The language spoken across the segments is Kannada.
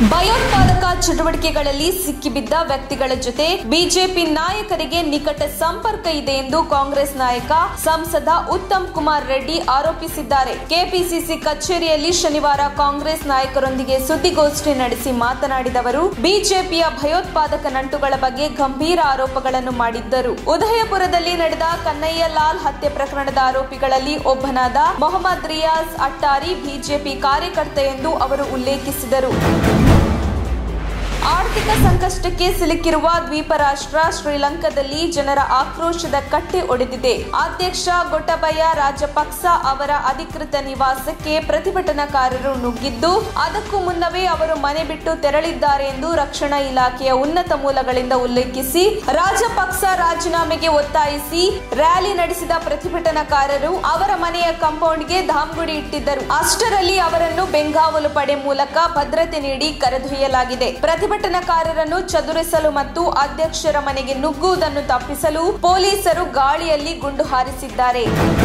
ಭಯೋತ್ಪಾದಕ ಚಟುವಟಿಕೆಗಳಲ್ಲಿ ಸಿಕ್ಕಿಬಿದ್ದ ವ್ಯಕ್ತಿಗಳ ಜೊತೆ ಬಿಜೆಪಿ ನಾಯಕರಿಗೆ ನಿಕಟ ಸಂಪರ್ಕ ಇದೆ ಎಂದು ಕಾಂಗ್ರೆಸ್ ನಾಯಕ ಸಂಸದ ಉತ್ತಮ್ ಕುಮಾರ್ ರೆಡ್ಡಿ ಆರೋಪಿಸಿದ್ದಾರೆ ಕೆಪಿಸಿಸಿ ಕಚೇರಿಯಲ್ಲಿ ಶನಿವಾರ ಕಾಂಗ್ರೆಸ್ ನಾಯಕರೊಂದಿಗೆ ಸುದ್ದಿಗೋಷ್ಠಿ ನಡೆಸಿ ಮಾತನಾಡಿದ ಅವರು ಬಿಜೆಪಿಯ ಭಯೋತ್ಪಾದಕ ನಂಟುಗಳ ಬಗ್ಗೆ ಗಂಭೀರ ಆರೋಪಗಳನ್ನು ಮಾಡಿದ್ದರು ಉದಯಪುರದಲ್ಲಿ ನಡೆದ ಕನ್ನಯ್ಯ ಲಾಲ್ ಹತ್ಯೆ ಪ್ರಕರಣದ ಆರೋಪಿಗಳಲ್ಲಿ ಒಬ್ಬನಾದ ಮೊಹಮ್ಮದ್ ರಿಯಾಜ್ ಅಟ್ಟಾರಿ ಬಿಜೆಪಿ ಕಾರ್ಯಕರ್ತ ಎಂದು ಅವರು ಉಲ್ಲೇಖಿಸಿದರು ಆರ್ಥಿಕ ಸಂಕಷ್ಟಕ್ಕೆ ಸಿಲುಕಿರುವ ದ್ವೀಪ ರಾಷ್ಟ್ರ ಶ್ರೀಲಂಕಾದಲ್ಲಿ ಜನರ ಆಕ್ರೋಶದ ಕಟ್ಟೆ ಒಡೆದಿದೆ ಅಧ್ಯಕ್ಷ ಗೊಟಬಯ ರಾಜಪಕ್ಸ ಅವರ ಅಧಿಕೃತ ನಿವಾಸಕ್ಕೆ ಪ್ರತಿಭಟನಾಕಾರರು ನುಗ್ಗಿದ್ದು ಅದಕ್ಕೂ ಮುನ್ನವೇ ಅವರು ಮನೆ ಬಿಟ್ಟು ತೆರಳಿದ್ದಾರೆ ಎಂದು ರಕ್ಷಣಾ ಇಲಾಖೆಯ ಉನ್ನತ ಮೂಲಗಳಿಂದ ಉಲ್ಲೇಖಿಸಿ ರಾಜಪಕ್ಸ ರಾಜೀನಾಮೆಗೆ ಒತ್ತಾಯಿಸಿ ರ್ಯಾಲಿ ನಡೆಸಿದ ಪ್ರತಿಭಟನಾಕಾರರು ಅವರ ಮನೆಯ ಕಾಂಪೌಂಡ್ಗೆ ಧಾಮ್ಗುಡಿ ಇಟ್ಟಿದ್ದರು ಅಷ್ಟರಲ್ಲಿ ಅವರನ್ನು ಬೆಂಗಾವಲು ಪಡೆ ಮೂಲಕ ಭದ್ರತೆ ನೀಡಿ ಕರೆದೊಯ್ಯಲಾಗಿದೆ ಪ್ರತಿಭಟನಾಕಾರರನ್ನು ಚದುರಿಸಲು ಮತ್ತು ಅಧ್ಯಕ್ಷರ ಮನೆಗೆ ನುಗ್ಗುವುದನ್ನು ತಪ್ಪಿಸಲು ಪೊಲೀಸರು ಗಾಳಿಯಲ್ಲಿ ಗುಂಡು ಹಾರಿಸಿದ್ದಾರೆ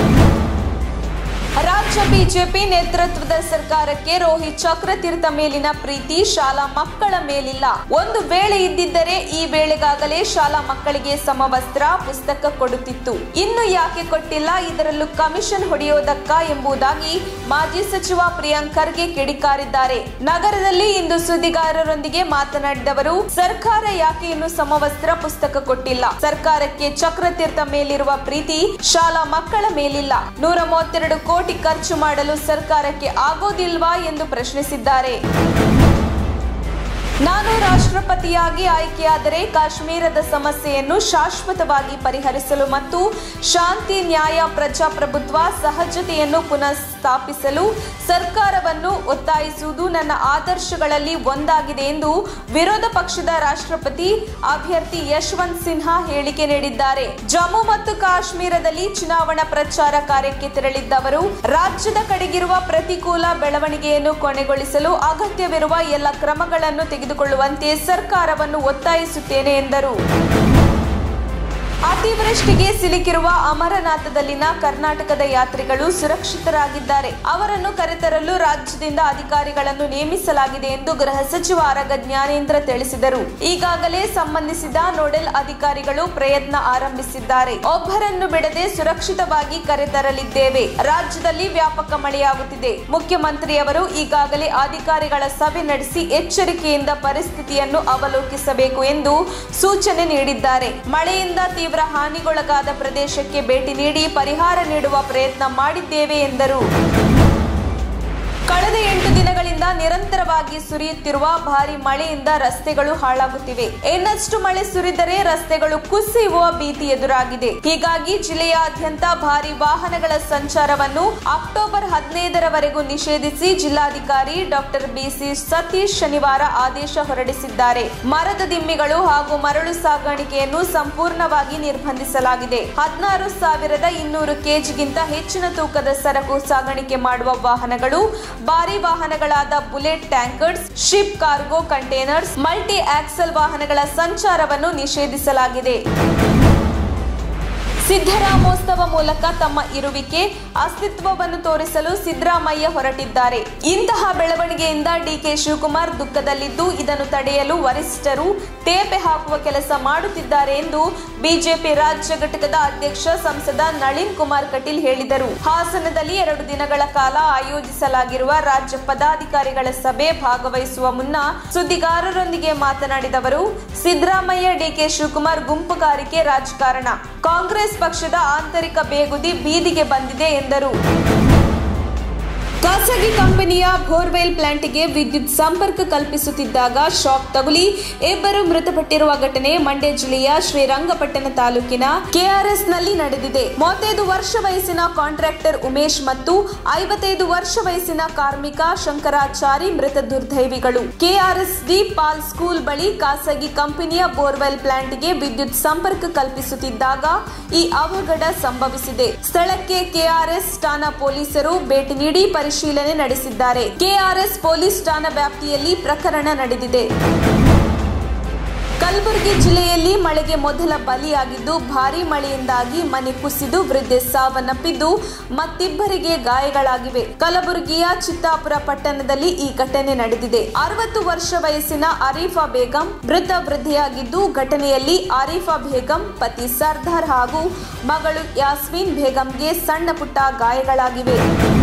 ರಾಜ್ಯ ಬಿಜೆಪಿ ನೇತೃತ್ವದ ಸರ್ಕಾರಕ್ಕೆ ರೋಹಿತ್ ಚಕ್ರತೀರ್ಥ ಮೇಲಿನ ಪ್ರೀತಿ ಶಾಲಾ ಮಕ್ಕಳ ಮೇಲಿಲ್ಲ ಒಂದು ವೇಳೆ ಇದ್ದಿದ್ದರೆ ಈ ವೇಳೆಗಾಗಲೇ ಶಾಲಾ ಮಕ್ಕಳಿಗೆ ಸಮವಸ್ತ್ರ ಪುಸ್ತಕ ಕೊಡುತ್ತಿತ್ತು ಇನ್ನು ಯಾಕೆ ಕೊಟ್ಟಿಲ್ಲ ಇದರಲ್ಲೂ ಕಮಿಷನ್ ಹೊಡೆಯೋದಕ್ಕ ಎಂಬುದಾಗಿ ಮಾಜಿ ಸಚಿವ ಪ್ರಿಯಾಂಕ್ ಖರ್ಗೆ ಕಿಡಿಕಾರಿದ್ದಾರೆ ನಗರದಲ್ಲಿ ಇಂದು ಸುದ್ದಿಗಾರರೊಂದಿಗೆ ಮಾತನಾಡಿದವರು ಸರ್ಕಾರ ಯಾಕೆ ಇನ್ನು ಸಮವಸ್ತ್ರ ಪುಸ್ತಕ ಕೊಟ್ಟಿಲ್ಲ ಸರ್ಕಾರಕ್ಕೆ ಚಕ್ರತೀರ್ಥ ಮೇಲಿರುವ ಪ್ರೀತಿ ಶಾಲಾ ಮಕ್ಕಳ ಮೇಲಿಲ್ಲ ನೂರ ಮೂವತ್ತೆರಡು ಕೋಟಿ ಖರ್ಚು ಮಾಡಲು ಸರ್ಕಾರಕ್ಕೆ ಆಗೋದಿಲ್ವಾ ಎಂದು ಪ್ರಶ್ನಿಸಿದ್ದಾರೆ ನಾನು ರಾಷ್ಟ್ರಪತಿಯಾಗಿ ಆಯ್ಕೆಯಾದರೆ ಕಾಶ್ಮೀರದ ಸಮಸ್ಯೆಯನ್ನು ಶಾಶ್ವತವಾಗಿ ಪರಿಹರಿಸಲು ಮತ್ತು ಶಾಂತಿ ನ್ಯಾಯ ಪ್ರಜಾಪ್ರಭುತ್ವ ಸಹಜತೆಯನ್ನು ಪುನಃ ಸ್ಥಾಪಿಸಲು ಸರ್ಕಾರವನ್ನು ಒತ್ತಾಯಿಸುವುದು ನನ್ನ ಆದರ್ಶಗಳಲ್ಲಿ ಒಂದಾಗಿದೆ ಎಂದು ವಿರೋಧ ಪಕ್ಷದ ರಾಷ್ಟ್ರಪತಿ ಅಭ್ಯರ್ಥಿ ಯಶವಂತ್ ಸಿನ್ಹಾ ಹೇಳಿಕೆ ನೀಡಿದ್ದಾರೆ ಜಮ್ಮು ಮತ್ತು ಕಾಶ್ಮೀರದಲ್ಲಿ ಚುನಾವಣಾ ಪ್ರಚಾರ ಕಾರ್ಯಕ್ಕೆ ತೆರಳಿದ್ದ ಅವರು ರಾಜ್ಯದ ಕಡೆಗಿರುವ ಪ್ರತಿಕೂಲ ಬೆಳವಣಿಗೆಯನ್ನು ಕೊನೆಗೊಳಿಸಲು ಅಗತ್ಯವಿರುವ ಎಲ್ಲ ಕ್ರಮಗಳನ್ನು ತೆಗೆದುಕೊಳ್ಳುವಂತೆ ಸರ್ಕಾರವನ್ನು ಒತ್ತಾಯಿಸುತ್ತೇನೆ ಎಂದರು ಅತಿವೃಷ್ಟಿಗೆ ಸಿಲುಕಿರುವ ಅಮರನಾಥದಲ್ಲಿನ ಕರ್ನಾಟಕದ ಯಾತ್ರಿಗಳು ಸುರಕ್ಷಿತರಾಗಿದ್ದಾರೆ ಅವರನ್ನು ಕರೆತರಲು ರಾಜ್ಯದಿಂದ ಅಧಿಕಾರಿಗಳನ್ನು ನೇಮಿಸಲಾಗಿದೆ ಎಂದು ಗೃಹ ಸಚಿವ ಆರಗ ಜ್ಞಾನೇಂದ್ರ ತಿಳಿಸಿದರು ಈಗಾಗಲೇ ಸಂಬಂಧಿಸಿದ ನೋಡೆಲ್ ಅಧಿಕಾರಿಗಳು ಪ್ರಯತ್ನ ಆರಂಭಿಸಿದ್ದಾರೆ ಒಬ್ಬರನ್ನು ಬಿಡದೆ ಸುರಕ್ಷಿತವಾಗಿ ಕರೆತರಲಿದ್ದೇವೆ ರಾಜ್ಯದಲ್ಲಿ ವ್ಯಾಪಕ ಮಳೆಯಾಗುತ್ತಿದೆ ಮುಖ್ಯಮಂತ್ರಿಯವರು ಈಗಾಗಲೇ ಅಧಿಕಾರಿಗಳ ಸಭೆ ನಡೆಸಿ ಎಚ್ಚರಿಕೆಯಿಂದ ಪರಿಸ್ಥಿತಿಯನ್ನು ಅವಲೋಕಿಸಬೇಕು ಎಂದು ಸೂಚನೆ ನೀಡಿದ್ದಾರೆ ಮಳೆಯಿಂದ ತೀವ್ರ ಹಾನಿಗೊಳಗಾದ ಪ್ರದೇಶಕ್ಕೆ ಭೇಟಿ ನೀಡಿ ಪರಿಹಾರ ನೀಡುವ ಪ್ರಯತ್ನ ಮಾಡಿದ್ದೇವೆ ಎಂದರು ಕಳೆದ ಎಂಟು ದಿನಗಳಿಂದ ನಿರಂತರವಾಗಿ ಸುರಿಯುತ್ತಿರುವ ಭಾರಿ ಮಳೆಯಿಂದ ರಸ್ತೆಗಳು ಹಾಳಾಗುತ್ತಿವೆ ಇನ್ನಷ್ಟು ಮಳೆ ಸುರಿದರೆ ರಸ್ತೆಗಳು ಕುಸಿಯುವ ಭೀತಿ ಎದುರಾಗಿದೆ ಹೀಗಾಗಿ ಜಿಲ್ಲೆಯಾದ್ಯಂತ ಭಾರಿ ವಾಹನಗಳ ಸಂಚಾರವನ್ನು ಅಕ್ಟೋಬರ್ ಹದಿನೈದರವರೆಗೂ ನಿಷೇಧಿಸಿ ಜಿಲ್ಲಾಧಿಕಾರಿ ಡಾಕ್ಟರ್ ಬಿಸಿ ಸತೀಶ್ ಶನಿವಾರ ಆದೇಶ ಹೊರಡಿಸಿದ್ದಾರೆ ಮರದ ದಿಮ್ಮಿಗಳು ಹಾಗೂ ಮರಳು ಸಾಗಾಣಿಕೆಯನ್ನು ಸಂಪೂರ್ಣವಾಗಿ ನಿರ್ಬಂಧಿಸಲಾಗಿದೆ ಹದಿನಾರು ಸಾವಿರದ ಇನ್ನೂರು ಕೆಜಿಗಿಂತ ಹೆಚ್ಚಿನ ತೂಕದ ಸರಕು ಸಾಗಾಣಿಕೆ ಮಾಡುವ ವಾಹನಗಳು ಭಾರಿ ವಾಹನಗಳಾದ bullet tankers ship cargo containers multi axle ವಾಹನಗಳ ಸಂಚಾರವನ್ನು ನಿಷೇಧಿಸಲಾಗಿದೆ ಸಿದ್ದರಾಮೋತ್ಸವ ಮೂಲಕ ತಮ್ಮ ಇರುವಿಕೆ ಅಸ್ತಿತ್ವವನ್ನು ತೋರಿಸಲು ಸಿದ್ದರಾಮಯ್ಯ ಹೊರಟಿದ್ದಾರೆ ಇಂತಹ ಬೆಳವಣಿಗೆಯಿಂದ ಡಿಕೆ ಶಿವಕುಮಾರ್ ದುಃಖದಲ್ಲಿದ್ದು ಇದನ್ನು ತಡೆಯಲು ವರಿಷ್ಠರು ತೇಪೆ ಹಾಕುವ ಕೆಲಸ ಮಾಡುತ್ತಿದ್ದಾರೆ ಎಂದು ಬಿಜೆಪಿ ರಾಜ್ಯ ಘಟಕದ ಅಧ್ಯಕ್ಷ ಸಂಸದ ನಳಿನ್ ಕುಮಾರ್ ಕಟೀಲ್ ಹೇಳಿದರು ಹಾಸನದಲ್ಲಿ ಎರಡು ದಿನಗಳ ಕಾಲ ಆಯೋಜಿಸಲಾಗಿರುವ ರಾಜ್ಯ ಪದಾಧಿಕಾರಿಗಳ ಸಭೆ ಭಾಗವಹಿಸುವ ಮುನ್ನ ಸುದ್ದಿಗಾರರೊಂದಿಗೆ ಮಾತನಾಡಿದ ಅವರು ಸಿದ್ದರಾಮಯ್ಯ ಡಿಕೆ ಶಿವಕುಮಾರ್ ಗುಂಪುಗಾರಿಕೆ ರಾಜಕಾರಣ ಕಾಂಗ್ರೆಸ್ ಪಕ್ಷದ ಆಂತರಿಕ ಬೇಗುದಿ ಬೀದಿಗೆ ಬಂದಿದೆ ಎಂದರು ಖಾಸಗಿ ಕಂಪನಿಯ ಬೋರ್ವೆಲ್ ಪ್ಲಾಂಟ್ಗೆ ವಿದ್ಯುತ್ ಸಂಪರ್ಕ ಕಲ್ಪಿಸುತ್ತಿದ್ದಾಗ ಶಾಕ್ ತಗುಲಿ ಇಬ್ಬರು ಮೃತಪಟ್ಟಿರುವ ಘಟನೆ ಮಂಡ್ಯ ಜಿಲ್ಲೆಯ ಶ್ರೀರಂಗಪಟ್ಟಣ ತಾಲೂಕಿನ ಕೆಆರ್ಎಸ್ ನಲ್ಲಿ ನಡೆದಿದೆ ಮೂವತ್ತೈದು ವರ್ಷ ವಯಸ್ಸಿನ ಕಾಂಟ್ರಾಕ್ಟರ್ ಉಮೇಶ್ ಮತ್ತು ಐವತ್ತೈದು ವರ್ಷ ವಯಸ್ಸಿನ ಕಾರ್ಮಿಕ ಶಂಕರಾಚಾರಿ ಮೃತ ದುರ್ದೈವಿಗಳು ಕೆಆರ್ಎಸ್ ಡಿ ಪಾಲ್ ಸ್ಕೂಲ್ ಬಳಿ ಖಾಸಗಿ ಕಂಪನಿಯ ಬೋರ್ವೆಲ್ ಪ್ಲಾಂಟ್ಗೆ ವಿದ್ಯುತ್ ಸಂಪರ್ಕ ಕಲ್ಪಿಸುತ್ತಿದ್ದಾಗ ಈ ಅವಘಡ ಸಂಭವಿಸಿದೆ ಸ್ಥಳಕ್ಕೆ ಕೆಆರ್ಎಸ್ ಠಾಣಾ ಪೊಲೀಸರು ಭೇಟಿ ನೀಡಿ ಪರಿಶೀಲನೆ ನಡೆಸಿದ್ದಾರೆ ಕೆಆರ್ಎಸ್ ಪೊಲೀಸ್ ಠಾಣಾ ವ್ಯಾಪ್ತಿಯಲ್ಲಿ ಪ್ರಕರಣ ನಡೆದಿದೆ ಕಲಬುರಗಿ ಜಿಲ್ಲೆಯಲ್ಲಿ ಮಳೆಗೆ ಮೊದಲ ಬಲಿಯಾಗಿದ್ದು ಭಾರೀ ಮಳೆಯಿಂದಾಗಿ ಮನೆ ಕುಸಿದು ವೃದ್ಧೆ ಸಾವನ್ನಪ್ಪಿದ್ದು ಮತ್ತಿಬ್ಬರಿಗೆ ಗಾಯಗಳಾಗಿವೆ ಕಲಬುರಗಿಯ ಚಿತ್ತಾಪುರ ಪಟ್ಟಣದಲ್ಲಿ ಈ ಘಟನೆ ನಡೆದಿದೆ ಅರವತ್ತು ವರ್ಷ ವಯಸ್ಸಿನ ಅರೀಫಾ ಬೇಗಂ ಮೃತ ವೃದ್ಧೆಯಾಗಿದ್ದು ಘಟನೆಯಲ್ಲಿ ಆರೀಫಾ ಬೇಗಂ ಪತಿ ಸರ್ದಾರ್ ಹಾಗೂ ಮಗಳು ಯಾಸ್ಮೀನ್ ಬೇಗಂಗೆ ಸಣ್ಣ ಪುಟ್ಟ ಗಾಯಗಳಾಗಿವೆ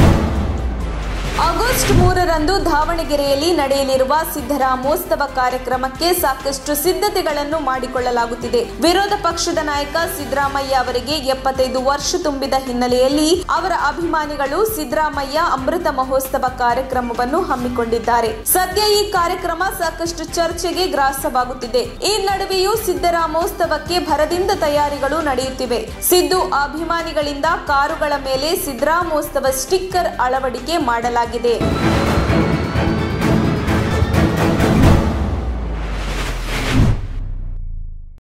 ಆಗಸ್ಟ್ ಮೂರರಂದು ದಾವಣಗೆರೆಯಲ್ಲಿ ನಡೆಯಲಿರುವ ಸಿದ್ದರಾಮೋತ್ಸವ ಕಾರ್ಯಕ್ರಮಕ್ಕೆ ಸಾಕಷ್ಟು ಸಿದ್ಧತೆಗಳನ್ನು ಮಾಡಿಕೊಳ್ಳಲಾಗುತ್ತಿದೆ ವಿರೋಧ ಪಕ್ಷದ ನಾಯಕ ಸಿದ್ದರಾಮಯ್ಯ ಅವರಿಗೆ ಎಪ್ಪತ್ತೈದು ವರ್ಷ ತುಂಬಿದ ಹಿನ್ನೆಲೆಯಲ್ಲಿ ಅವರ ಅಭಿಮಾನಿಗಳು ಸಿದ್ದರಾಮಯ್ಯ ಅಮೃತ ಮಹೋತ್ಸವ ಕಾರ್ಯಕ್ರಮವನ್ನು ಹಮ್ಮಿಕೊಂಡಿದ್ದಾರೆ ಸದ್ಯ ಈ ಕಾರ್ಯಕ್ರಮ ಸಾಕಷ್ಟು ಚರ್ಚೆಗೆ ಗ್ರಾಸವಾಗುತ್ತಿದೆ ಈ ನಡುವೆಯೂ ಸಿದ್ದರಾಮೋತ್ಸವಕ್ಕೆ ಭರದಿಂದ ತಯಾರಿಗಳು ನಡೆಯುತ್ತಿವೆ ಸಿದ್ದು ಅಭಿಮಾನಿಗಳಿಂದ ಕಾರುಗಳ ಮೇಲೆ ಸಿದ್ದರಾಮೋತ್ಸವ ಸ್ಟಿಕ್ಕರ್ ಅಳವಡಿಕೆ ಮಾಡಲಾಗಿದೆ